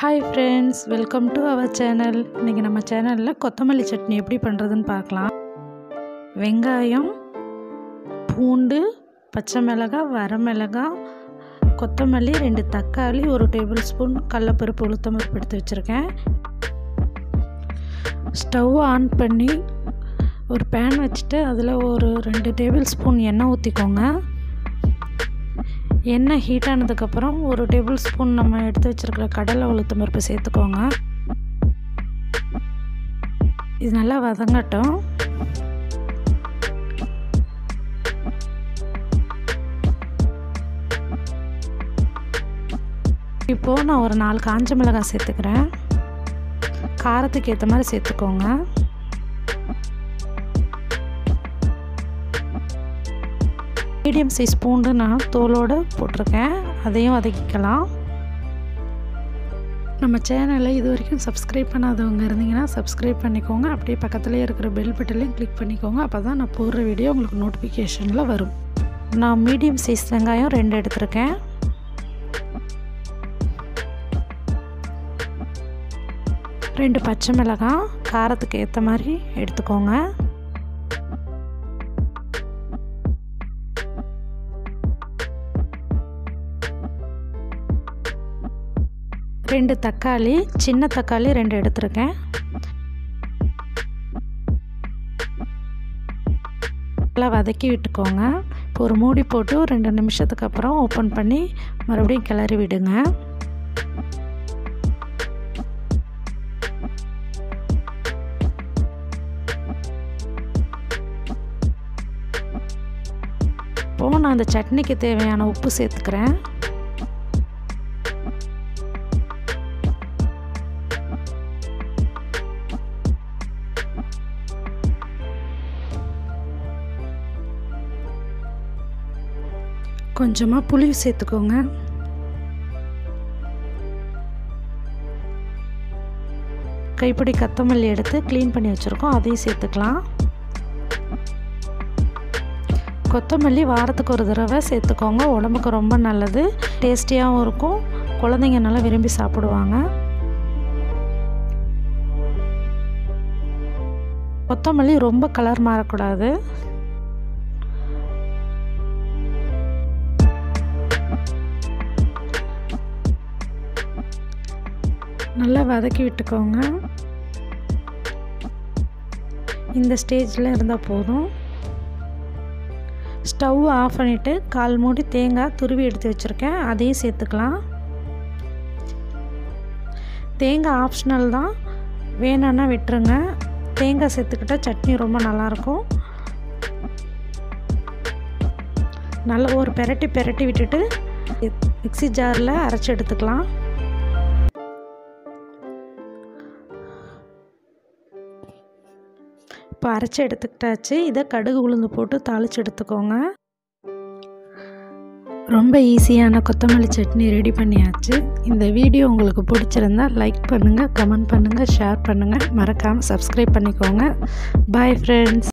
hi friends welcome to our channel இன்றைக்கி நம்ம சேனலில் கொத்தமல்லி சட்னி எப்படி பண்ணுறதுன்னு பார்க்கலாம் வெங்காயம் பூண்டு பச்சை மிளகாய் வரமிளகாய் கொத்தமல்லி ரெண்டு தக்காளி ஒரு டேபிள் ஸ்பூன் கடலப்பருப்பு உளுத்தம்பருப்பு எடுத்து வச்சுருக்கேன் ஸ்டவ் ஆன் பண்ணி ஒரு பேன் வச்சுட்டு அதில் ஒரு ரெண்டு டேபிள் ஸ்பூன் எண்ணெய் ஊற்றிக்கோங்க எண்ணெய் ஹீட் ஆனதுக்கப்புறம் ஒரு டேபிள் ஸ்பூன் நம்ம எடுத்து வச்சுருக்கிற கடலை உளுத்தம் பருப்பு சேர்த்துக்கோங்க இது நல்லா வதங்கட்டும் இப்போது நான் ஒரு நாலு காஞ்ச மிளகாய் சேர்த்துக்கிறேன் காரத்துக்கு ஏற்ற மாதிரி சேர்த்துக்கோங்க மீடியம் சைஸ் பூண்டு நான் தோலோடு போட்டிருக்கேன் அதையும் வதக்கிக்கலாம் நம்ம சேனலை இது வரைக்கும் சப்ஸ்கிரைப் பண்ணாதவங்க இருந்தீங்கன்னா சப்ஸ்கிரைப் பண்ணிக்கோங்க அப்படியே பக்கத்துலேயே இருக்கிற பெல் பட்டன்லையும் கிளிக் பண்ணிக்கோங்க அப்போ தான் நான் போடுற வீடியோ உங்களுக்கு நோட்டிஃபிகேஷனில் வரும் நான் மீடியம் சைஸ் வெங்காயம் ரெண்டு எடுத்திருக்கேன் ரெண்டு பச்சை மிளகாய் காரத்துக்கு ஏற்ற மாதிரி எடுத்துக்கோங்க ரெண்டு தக்காளி சின்ன தக்காளி ரெண்டு எடுத்திருக்கேன் நல்லா வதக்கி விட்டுக்கோங்க இப்போ ஒரு மூடி போட்டு ஒரு ரெண்டு நிமிஷத்துக்கு அப்புறம் ஓப்பன் பண்ணி மறுபடியும் கிளறி விடுங்க இப்போது நான் இந்த சட்னிக்கு தேவையான உப்பு சேர்த்துக்கிறேன் கொஞ்சமாக புளி சேர்த்துக்கோங்க கைப்பிடி கத்தமல்லி எடுத்து க்ளீன் பண்ணி வச்சுருக்கோம் அதையும் சேர்த்துக்கலாம் கொத்தமல்லி வாரத்துக்கு ஒரு தடவை சேர்த்துக்கோங்க உடம்புக்கு ரொம்ப நல்லது டேஸ்டியாகவும் இருக்கும் குழந்தைங்க நல்லா விரும்பி சாப்பிடுவாங்க கொத்தமல்லி ரொம்ப கலர் மாறக்கூடாது நல்லா வதக்கி விட்டுக்கோங்க இந்த ஸ்டேஜில் இருந்தால் போதும் ஸ்டவ் ஆஃப் பண்ணிவிட்டு கால் மூடி தேங்காய் துருவி எடுத்து வச்சுருக்கேன் அதையும் சேர்த்துக்கலாம் தேங்காய் ஆப்ஷனல் தான் வேணும்னா விட்டுருங்க தேங்காய் சேர்த்துக்கிட்டால் சட்னி ரொம்ப நல்லாயிருக்கும் நல்லா ஒரு பெரட்டி பெரட்டி விட்டுட்டு மிக்சி ஜாரில் அரைச்சி எடுத்துக்கலாம் இப்போ அரைச்சி எடுத்துக்கிட்டாச்சு இதை கடுகு உளுந்து போட்டு தாளித்து எடுத்துக்கோங்க ரொம்ப ஈஸியான கொத்தமல்லி சட்னி ரெடி பண்ணியாச்சு இந்த வீடியோ உங்களுக்கு பிடிச்சிருந்தா லைக் பண்ணுங்கள் கமெண்ட் பண்ணுங்கள் ஷேர் பண்ணுங்கள் மறக்காமல் சப்ஸ்கிரைப் பண்ணிக்கோங்க பாய் ஃப்ரெண்ட்ஸ்